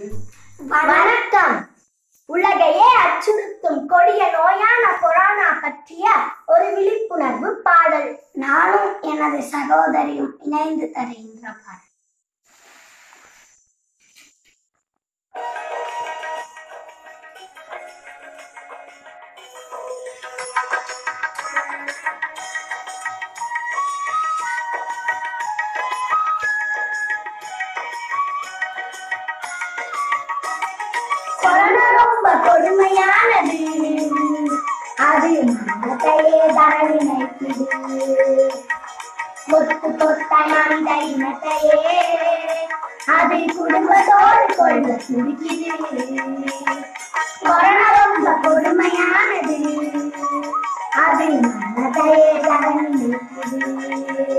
வணக்கம் உலகையே அச்சுறுத்தும் கொடிய நோயான கொரோனா பற்றிய ஒரு விழிப்புணர்வு பாடல் நானும் எனது சகோதரியும் இணைந்து தருகின்ற பாடல் கொரோனா ரொம்ப கொடுமையானது அது மனத்தையே தரணி நினைக்குது ஒத்து தொட்ட மனித இனத்தையே அது குடும்பத்தோடு கொள்ள துடிக்குது கொரோனா ரொம்ப கொடுமையானது அது மனத்தையே தரணி நினைக்குது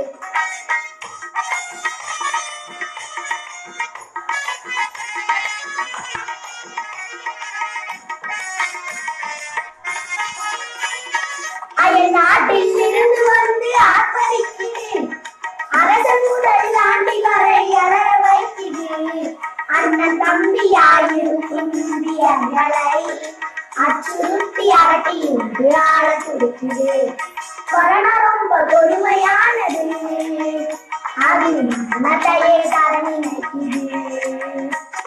அயல் நாட்டில் இருந்து வந்து ஆர்ப்பரிக்குது அரசன் முதல் ஆண்டி வரை அலற வைக்குது அண்ணன் தம்பியாயிருக்கும் இந்தியர்களை அச்சுறுத்தி அரட்டி உண்டு ஆள துடிக்குது கொரோனா ரொம்ப கொடுமையானது அது மனத்தையே தரணி நினைக்குது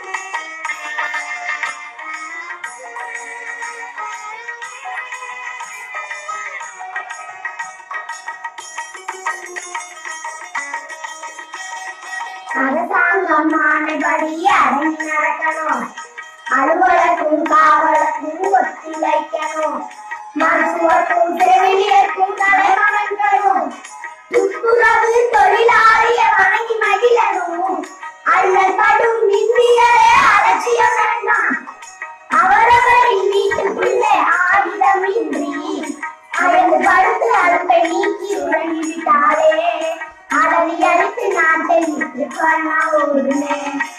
அரசாங்கம் ஆணைப்படி அடங்கி நடக்கணும் அலுவலருக்கும் காவலருக்கும் ஒத்துழைக்கணும் மருத்துவர்க்கும் செவிலியருக்கும் தலைவணங்கணும் துப்புரவு தொழிலாளிய வணங்கி மகிழணும் அல்லல் படும் இந்தியரே அலட்சியம் வேண்டாம் அவரவரின் வீட்டுக்குள்ளே ஆயுதமின்றி அயர்ந்து படுத்து அழுப்பை நீக்கி உறங்கிவிட்டாலே அதனை அழித்து நாட்டை விட்டு பண்ண ஓடுனேன்